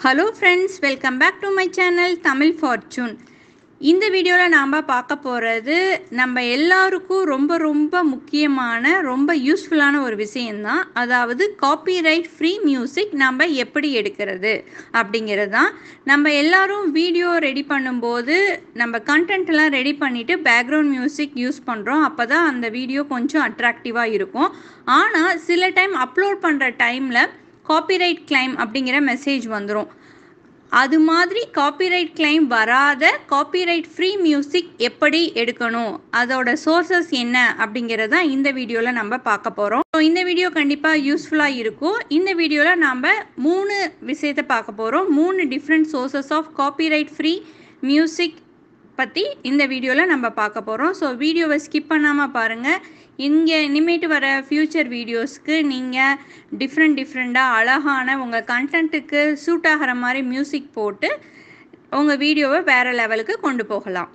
hello friends welcome back to my channel Tamil fortune இந்த வீடியோவில் நாம் பார்க்க போகிறது நம்ம எல்லாருக்கும் ரொம்ப ரொம்ப முக்கியமான ரொம்ப யூஸ்ஃபுல்லான ஒரு விஷயந்தான் அதாவது காப்பிரைட் ஃப்ரீ மியூசிக் நம்ம எப்படி எடுக்கிறது அப்படிங்கிறது தான் நம்ம எல்லாரும் வீடியோ ரெடி பண்ணும்போது நம்ம கண்டென்ட் எல்லாம் ரெடி பண்ணிவிட்டு பேக்ரவுண்ட் மியூசிக் யூஸ் பண்ணுறோம் அப்போ தான் அந்த வீடியோ கொஞ்சம் அட்ராக்டிவாக இருக்கும் ஆனால் சில டைம் அப்லோட் பண்ணுற டைமில் காப்பிரைட் கிளைம் அப்படிங்கிற மெசேஜ் வந்துடும் அது மாதிரி காப்பிரைட் கிளைம் வராத காப்பிரைட் ஃப்ரீ மியூசிக் எப்படி எடுக்கணும் அதோட சோர்சஸ் என்ன அப்படிங்கிறத இந்த வீடியோவில் நம்ம பார்க்க போகிறோம் ஸோ இந்த வீடியோ கண்டிப்பாக யூஸ்ஃபுல்லாக இருக்கும் இந்த வீடியோவில் நாம் மூணு விஷயத்தை பார்க்க போகிறோம் மூணு different sources of copyright free music பற்றி இந்த வீடியோவில் நம்ம பார்க்க போகிறோம் ஸோ வீடியோவை ஸ்கிப் பண்ணாமல் பாருங்கள் இங்கே இனிமேட்டு வர ஃப்யூச்சர் வீடியோஸ்க்கு நீங்கள் டிஃப்ரெண்ட் டிஃப்ரெண்ட்டாக அழகான உங்கள் கண்டென்ட்டுக்கு சூட் ஆகிற மாதிரி மியூசிக் போட்டு உங்கள் வீடியோவை வேறு லெவலுக்கு கொண்டு போகலாம்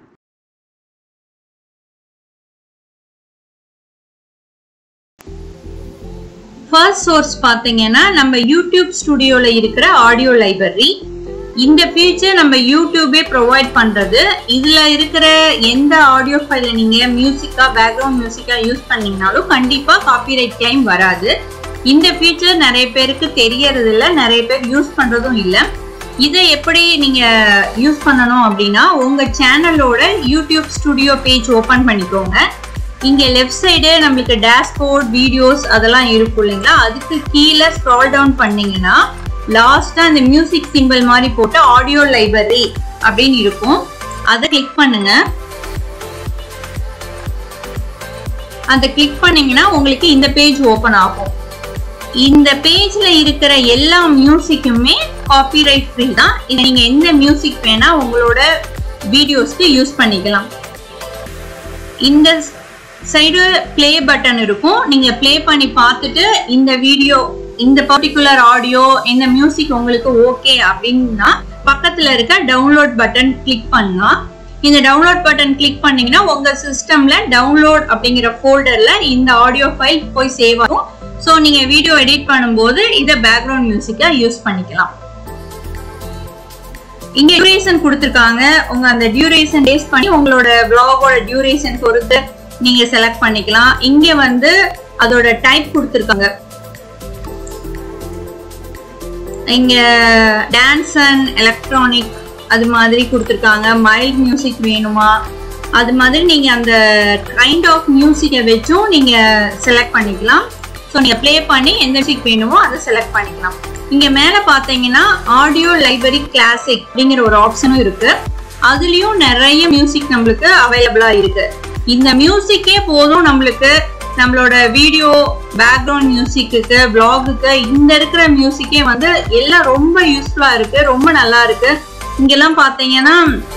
ஃபர்ஸ்ட் சோர்ஸ் பார்த்தீங்கன்னா நம்ம யூடியூப் ஸ்டுடியோவில் இருக்கிற ஆடியோ லைப்ரரி இந்த ஃபீச்சர் நம்ம யூடியூபே ப்ரொவைட் பண்ணுறது இதில் இருக்கிற எந்த ஆடியோ ஃபைலை நீங்கள் மியூசிக்காக பேக்ரவுண்ட் மியூசிக்காக யூஸ் பண்ணிங்கனாலும் கண்டிப்பாக காப்பிரைட் கிளைம் வராது இந்த ஃபீச்சர் நிறைய பேருக்கு தெரியறது இல்லை நிறைய பேர் யூஸ் பண்ணுறதும் இல்லை இதை எப்படி நீங்கள் யூஸ் பண்ணணும் அப்படின்னா உங்கள் சேனலோட யூடியூப் ஸ்டுடியோ பேஜ் ஓப்பன் பண்ணிக்கோங்க இங்கே லெஃப்ட் சைடு நம்மளுக்கு டேஷ்போர்ட் வீடியோஸ் அதெல்லாம் இருக்கும் இல்லைங்களா அதுக்கு கீழே ஸ்க்ரால் டவுன் பண்ணீங்கன்னா லாஸ்டா இந்த மியூசிக் சிம்பிள் மாதிரி போட்டு ஆடியோ லைப்ரரி அப்படின்னு இருக்கும் அதை கிளிக் பண்ணுங்க அதை கிளிக் பண்ணீங்கன்னா உங்களுக்கு இந்த பேஜ் ஓபன் ஆகும் இந்த பேஜ்ல இருக்கிற எல்லா மியூசிக்குமே காப்பிரைட் ஃப்ரீ தான் இது நீங்க எந்த மியூசிக் வேணா உங்களோட வீடியோஸ்க்கு யூஸ் பண்ணிக்கலாம் இந்த சைடு ப்ளே பட்டன் இருக்கும் நீங்க ப்ளே பண்ணி பார்த்துட்டு இந்த வீடியோ இந்த பர்டிகுலர் ஆடியோ இந்த மியூசிக் உங்களுக்கு ஓகே அப்படின்னா பக்கத்துல இருக்க டவுன்லோட் பட்டன் கிளிக் பண்ணலாம் இந்த டவுன்லோட் பட்டன் கிளிக் பண்ணீங்கன்னா உங்க சிஸ்டம்ல டவுன்லோட் அப்படிங்கிற ஃபோல்டர்ல இந்த ஆடியோ ஃபைல் போய் சேவ் ஆகும் ஸோ நீங்க வீடியோ எடிட் பண்ணும்போது இதை பேக்ரவுண்ட் மியூசிக்கா யூஸ் பண்ணிக்கலாம் இங்க டியூரேஷன் கொடுத்துருக்காங்க உங்க அந்த டியூரேஷன் பேஸ் பண்ணி உங்களோட பிளாகோட டியூரேஷன் பொறுத்து நீங்க செலக்ட் பண்ணிக்கலாம் இங்க வந்து அதோட டைப் கொடுத்துருக்காங்க இங்க டான்ஸ் அண்ட் எலக்ட்ரானிக் அது மாதிரி கொடுத்துருக்காங்க மைல்ட் மியூசிக் வேணுமா அது மாதிரி நீங்க அந்த கைண்ட் ஆஃப் மியூசிக்கை வச்சும் நீங்க செலக்ட் பண்ணிக்கலாம் ஸோ நீங்க ப்ளே பண்ணி எந்த மியூசிக் வேணுமோ அதை செலக்ட் பண்ணிக்கலாம் இங்க மேல பாத்தீங்கன்னா ஆடியோ லைப்ரரி கிளாசிக் அப்படிங்கிற ஒரு ஆப்ஷனும் இருக்கு அதுலயும் நிறைய மியூசிக் நம்மளுக்கு அவைலபிளா இருக்கு இந்த மியூசிக்கே போதும் நம்மளுக்கு நம்மளோட வீடியோ பேக்ரவுண்ட் மியூசிக்கு பிளாகுக்கு இந்த இருக்கிற மியூசிக்கே வந்து எல்லாம் ரொம்ப யூஸ்ஃபுல்லா இருக்கு ரொம்ப நல்லா இருக்கு இங்கெல்லாம் பாத்தீங்கன்னா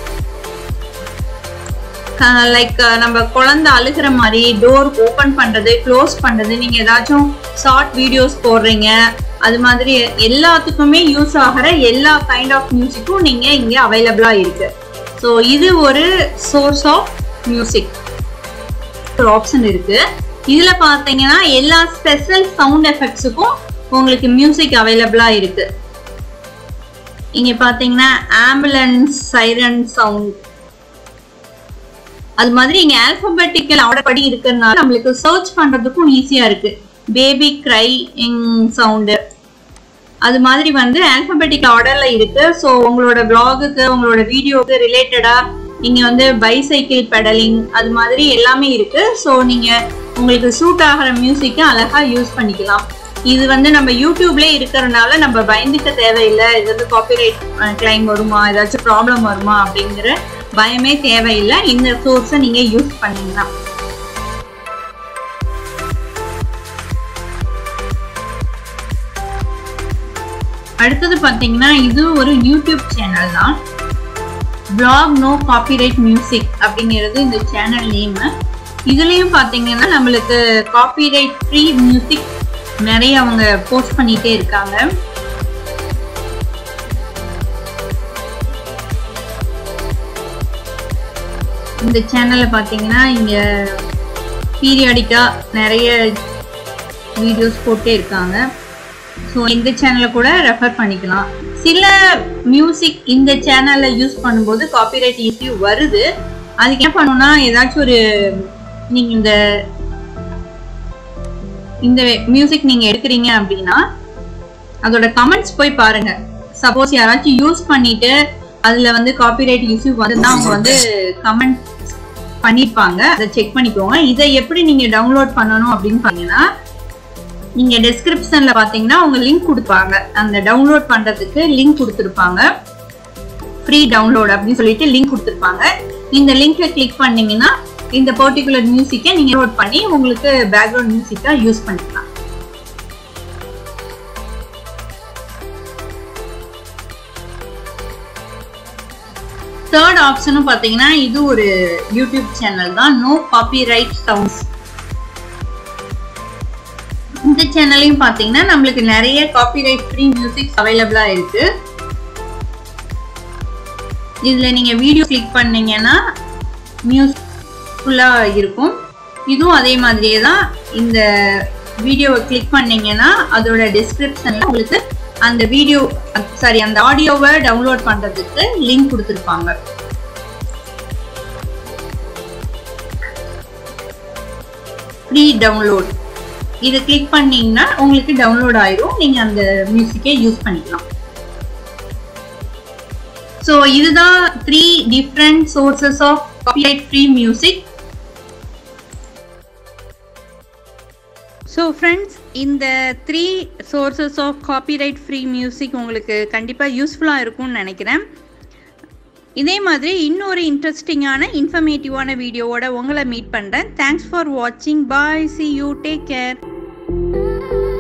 லைக் நம்ம குழந்தை அழுகிற மாதிரி டோர் ஓப்பன் பண்றது க்ளோஸ் பண்றது நீங்க ஏதாச்சும் ஷார்ட் வீடியோஸ் போடுறீங்க அது மாதிரி எல்லாத்துக்குமே யூஸ் ஆகிற எல்லா கைண்ட் ஆஃப் மியூசிக்கும் நீங்க இங்க அவைலபிளா இருக்கு ஸோ இது ஒரு சோர்ஸ் ஆஃப் மியூசிக் ஒரு ஆப்ஷன் இருக்கு இதுல பாத்தீங்கன்னா எல்லா ஸ்பெஷல் சவுண்ட் எஃபெக்ட்ஸுக்கும் உங்களுக்கு மியூசிக் அவைலபிளா இருக்கு இங்க பாத்தீங்கன்னா ஆம்புலன்ஸ் சைரன் சவுண்ட் அது மாதிரி இங்க ஆல்பபெட்டிக்கல் ஆர்டர் படி இருக்கிறதுனால நம்மளுக்கு சர்ச் பண்றதுக்கும் ஈஸியா இருக்கு பேபி கிரை சவுண்டு அது மாதிரி வந்து ஆல்பபெட்டிக் ஆர்டர்ல இருக்கு ஸோ உங்களோட பிளாகுக்கு உங்களோட வீடியோக்கு ரிலேட்டடா இங்க வந்து பைசைக்கிள் பெடலிங் அது மாதிரி எல்லாமே இருக்கு ஸோ நீங்க உங்களுக்கு சூட் ஆகிற மியூசிக்கை அழகா யூஸ் பண்ணிக்கலாம் இது வந்து நம்ம யூடியூப்லேயே இருக்கிறதுனால நம்ம பயந்துக்க தேவையில்லை இது வந்து காப்பிரைட் கிளைம் வருமா ஏதாச்சும் ப்ராப்ளம் வருமா அப்படிங்கிற பயமே தேவையில்லை இந்த சோர்ஸை நீங்க யூஸ் பண்ணிக்கலாம் அடுத்தது பார்த்தீங்கன்னா இது ஒரு யூடியூப் சேனல் தான் பிளாக் நோ காப்பிரைட் மியூசிக் அப்படிங்கிறது இந்த சேனல் நேமு இதுலேயும் பார்த்தீங்கன்னா நம்மளுக்கு காப்பிரைட் ஃப்ரீ மியூசிக் நிறைய அவங்க போஸ்ட் பண்ணிகிட்டே இருக்காங்க இந்த சேனலில் பார்த்தீங்கன்னா இங்கே பீரியாடிக்காக நிறைய வீடியோஸ் போட்டே இருக்காங்க ஸோ இந்த சேனலை கூட ரெஃபர் பண்ணிக்கலாம் சில மியூசிக் இந்த சேனல்ல யூஸ் பண்ணும்போது காப்பிரைட் இஷ்யூ வருது அதுக்கு என்ன பண்ணணும்னா ஏதாச்சும் ஒரு நீங்க இந்த இந்த மியூசிக் நீங்க எடுக்கிறீங்க அப்படின்னா அதோட கமெண்ட்ஸ் போய் பாருங்க சப்போஸ் யாராச்சும் யூஸ் பண்ணிட்டு அதுல வந்து காப்பிரைட் இஷ்யூ வந்துன்னா அவங்க வந்து கமெண்ட் பண்ணிருப்பாங்க அதை செக் பண்ணிக்கோங்க இதை எப்படி நீங்க டவுன்லோட் பண்ணணும் அப்படின்னு பாத்தீங்கன்னா நீங்க டெஸ்கிரிப்ஷன்ல பாத்தீங்கன்னா அவங்க லிங்க் கொடுப்பாங்க அந்த டவுன்லோட் பண்றதுக்கு லிங்க் கொடுத்துருப்பாங்க ஃப்ரீ டவுன்லோட் அப்படின்னு சொல்லிட்டு லிங்க் கொடுத்துருப்பாங்க இந்த லிங்கை கிளிக் பண்ணீங்கன்னா இந்த பர்டிகுலர் மியூசிக்கை நீங்க நோட் பண்ணி உங்களுக்கு பேக்ரவுண்ட் மியூசிக்கா யூஸ் பண்ணிக்கலாம் தேர்ட் ஆப்ஷனும் பாத்தீங்கன்னா இது ஒரு யூடியூப் சேனல் தான் நோ காப்பிரைட் சவுண்ட்ஸ் இந்த சேனலையும் பாத்தீங்கன்னா நம்மளுக்கு நிறைய காப்பிரைட் ஃப்ரீ மியூசிக் அவைலபிளா இருக்கு இதுல நீங்க வீடியோ கிளிக் பண்ணீங்கன்னா மியூசிக் ஃபுல்லா இருக்கும் இதுவும் அதே மாதிரியே தான் இந்த வீடியோவை கிளிக் பண்ணீங்கன்னா அதோட டிஸ்கிரிப்ஷன்ல உங்களுக்கு அந்த வீடியோ சாரி அந்த ஆடியோவை டவுன்லோட் பண்றதுக்கு லிங்க் கொடுத்துருப்பாங்க ஃப்ரீ டவுன்லோட் இதை கிளிக் பண்ணீங்கன்னா உங்களுக்கு டவுன்லோட் ஆயிரும் நீங்க அந்த மியூசிக்கை யூஸ் பண்ணிக்கலாம் ஸோ இதுதான் three different sources of copyright free music so friends இந்த three sources of copyright free music உங்களுக்கு கண்டிப்பாக யூஸ்ஃபுல்லாக இருக்கும்னு நினைக்கிறேன் இதே மாதிரி இன்னொரு இன்ட்ரெஸ்டிங்கான இன்ஃபர்மேட்டிவான வீடியோவோட உங்களை மீட் பண்ணுறேன் தேங்க்ஸ் ஃபார் வாட்சிங் bye see you take care